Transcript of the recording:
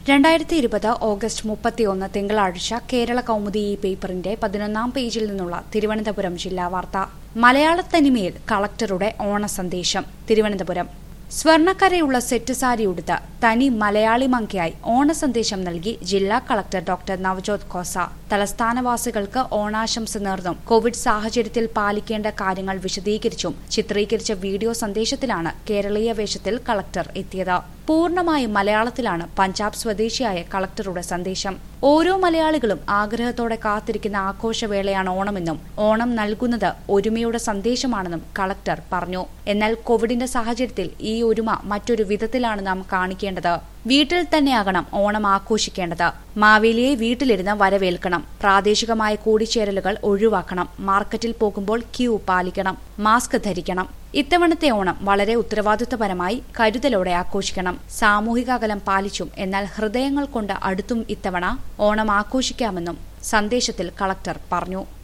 രണ്ടായിരത്തി ഇരുപത് ഓഗസ്റ്റ് മുപ്പത്തിയൊന്ന് തിങ്കളാഴ്ച കേരള കൗമുദി ഈ പേപ്പറിന്റെ പതിനൊന്നാം പേജിൽ നിന്നുള്ള തിരുവനന്തപുരം ജില്ലാ വാർത്ത മലയാളത്തനിമയിൽ കളക്ടറുടെ ഓണസന്ദേശം തിരുവനന്തപുരം സ്വർണ്ണക്കരയുള്ള സെറ്റ് സാരി ഉടുത്ത് തനി മലയാളി മങ്കയായി ഓണസന്ദേശം നൽകി ജില്ലാ കളക്ടർ ഡോക്ടർ നവജോത് ഖോസ തലസ്ഥാനവാസികൾക്ക് ഓണാശംസ നേർന്നും കോവിഡ് സാഹചര്യത്തിൽ പാലിക്കേണ്ട കാര്യങ്ങൾ വിശദീകരിച്ചും ചിത്രീകരിച്ച വീഡിയോ സന്ദേശത്തിലാണ് കേരളീയ വേഷത്തിൽ കളക്ടർ എത്തിയത് പൂർണ്ണമായും മലയാളത്തിലാണ് പഞ്ചാബ് സ്വദേശിയായ കളക്ടറുടെ സന്ദേശം ഓരോ മലയാളികളും ആഗ്രഹത്തോടെ കാത്തിരിക്കുന്ന ആഘോഷവേളയാണ് ഓണമെന്നും ഓണം നൽകുന്നത് ഒരുമയുടെ സന്ദേശമാണെന്നും കളക്ടർ പറഞ്ഞു എന്നാൽ കോവിഡിന്റെ സാഹചര്യത്തിൽ ഈ ഒരുമ മറ്റൊരു വിധത്തിലാണ് നാം കാണിക്കേണ്ടത് വീട്ടിൽ തന്നെയാകണം ഓണം ആഘോഷിക്കേണ്ടത് മാവേലിയെ വീട്ടിലിരുന്ന് വരവേൽക്കണം പ്രാദേശികമായ കൂടിച്ചേരലുകൾ ഒഴിവാക്കണം മാർക്കറ്റിൽ പോകുമ്പോൾ ക്യൂ പാലിക്കണം മാസ്ക് ധരിക്കണം ഇത്തവണത്തെ ഓണം വളരെ ഉത്തരവാദിത്വപരമായി കരുതലോടെ ആഘോഷിക്കണം സാമൂഹിക അകലം പാലിച്ചും എന്നാൽ ഹൃദയങ്ങൾ കൊണ്ട് അടുത്തും ഇത്തവണ ഓണം ആഘോഷിക്കാമെന്നും സന്ദേശത്തിൽ കളക്ടർ പറഞ്ഞു